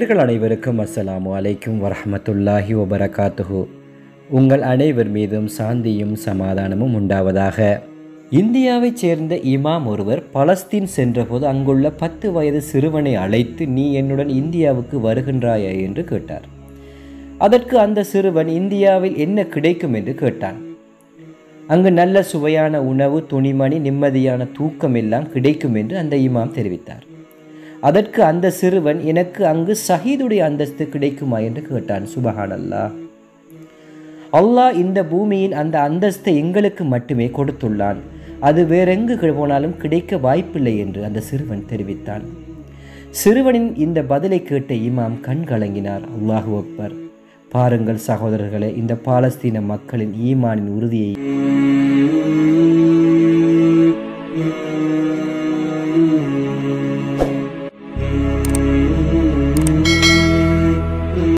நேர்கள் அனைவருக்கும் அஸ்ஸலாமு அலைக்கும் வரஹமத்துல்லாஹி வபரகாத்துஹு உங்கள் அனைவர் மீதும் சாந்தியும் சமாதானமும் உண்டாவதாக இந்தியாவைச் சேர்ந்த இமாம் ஒருவர் பலஸ்தீன் சென்றபோது அங்குள்ள பத்து வயது சிறுவனை அழைத்து நீ என்னுடன் இந்தியாவுக்கு வருகின்றாயா என்று கேட்டார் அதற்கு அந்த சிறுவன் இந்தியாவில் என்ன கிடைக்கும் என்று கேட்டான் அங்கு நல்ல சுவையான உணவு துணிமணி நிம்மதியான தூக்கம் எல்லாம் கிடைக்கும் என்று அந்த இமாம் தெரிவித்தார் அதற்கு அந்த சிறுவன் எனக்கு அங்கு ஷஹீதுடைய அந்தஸ்து கிடைக்குமா என்று கேட்டான் சுபஹான் அல்லாஹ் அல்லாஹ் இந்த பூமியின் அந்த அந்தஸ்தை எங்களுக்கு மட்டுமே கொடுத்துள்ளான் அது வேறெங்கு போனாலும் கிடைக்க வாய்ப்பில்லை என்று அந்த சிறுவன் தெரிவித்தான் சிறுவனின் இந்த பதிலை கேட்ட இமாம் கண் கலங்கினார் அல்லாஹு அக்பர் பாருங்கள் சகோதரர்களே இந்த பாலஸ்தீன மக்களின் ஈமானின் உறுதியை